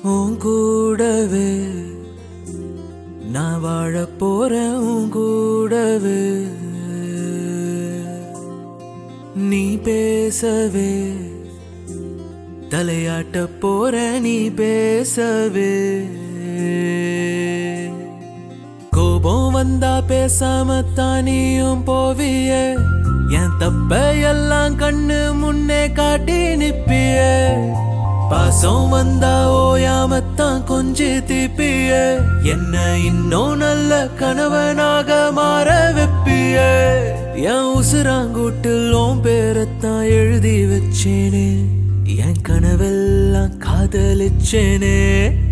உன் கூடவே நான் வாழ போறேன் உன் கூடவே நீ பேசவே தலையாட்ட போற நீ பேசவே கோபம் வந்தா பேசாம தானியும் போவிய என் தப்ப எல்லாம் கண்ணு முன்னே காட்டி நிப்பிய பாசம் வந்தா ஓயாமத்தான் கொஞ்சி திப்பிய என்ன இன்னும் நல்ல கணவனாக மாற வெப்பிய என் உசுராங்கூட்டில் உன் பேரத்தான் எழுதி வச்சேனே என் கனவெல்லாம் காதலிச்சேனே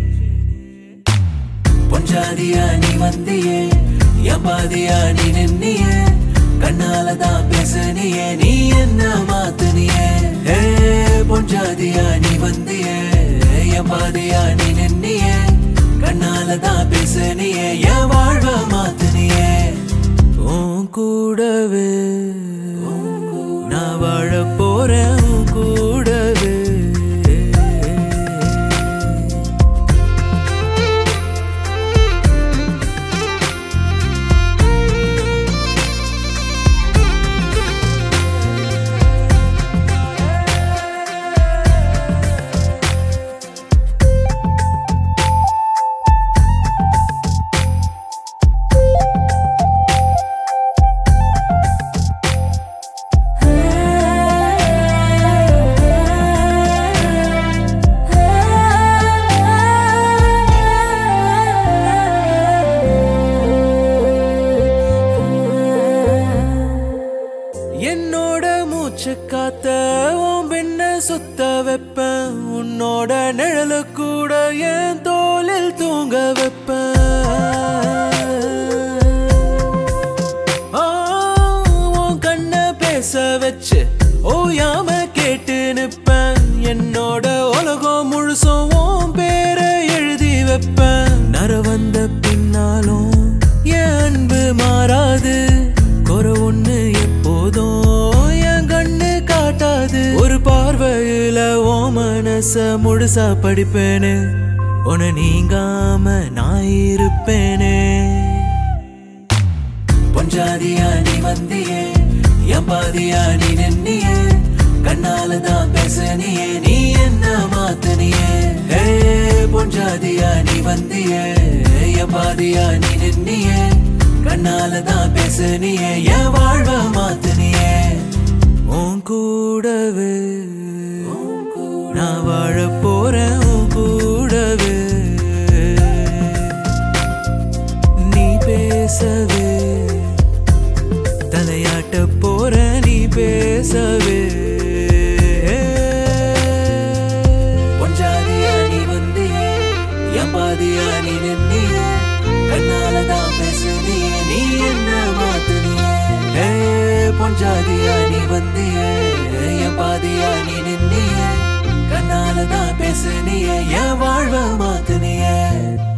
பொஞ்சாதியா நீ வந்தியே என் பாதியா நீ நின்னியே கண்ணால தான் பேசுனியே நீ என்ன மாத்துனியே ஏ பொஞ்சாதியா நீ வந்தியே என் பாதியா நீ நின்னியே கண்ணால தான் பேசுனியே என் வாழ்வ மாத்துனியே உன் கூடவே நான் வாழ போறேன் உன் கூடவே என்னோட மூச்சு காத்த உன் பின்ன சுத்த வைப்பேன் உன்னோட நிழலு கூட என் தோளில் தூங்க வைப்பேன் ஆ, உன் கண்ண பேச வச்சு ஓயாம கேட்டு நிப்பேன் என்னோட உலகம் முழுசும் உன் பேரை எழுதி வைப்பேன் நர வந்த பின்னாலும் என் அன்பு மாறாது குறை ஒண்ணு எப்போதும் என் கண்ணு காட்டாது ஒரு பார்வையில ஓ மனச முழுசா படிப்பேனே உன நீங்காம நான் இருப்பேனே பொஞ்சாதியா நீ வந்தியே என் பாதியா நீ நின்னியே கண்ணால தான் பேசுனியே நீ என்ன மாத்துனியே ஏ பொஞ்சாதியா நீ வந்தியே என் பாதியா நீ நின்னியே கண்ணால தான் பேசுனியே என் வாழ்வ மாத்துனியே உன் கூடவே நான் வாழ போறேன் உன் கூடவே நீ பேசவே தலையாட்ட போற நீ பேசவே பொஞ்சாதியா நீ வந்தியே என் பாதியா நீ நின்னியே கண்ணால தான் பேசுனியே நீ என்ன மாத்துனியே ஏ பொஞ்சாதியா நீ வந்தியே என் பாதியா நீ நின்னியே கண்ணால தான் பேசுனியே என் வாழ்வ மாத்துனியே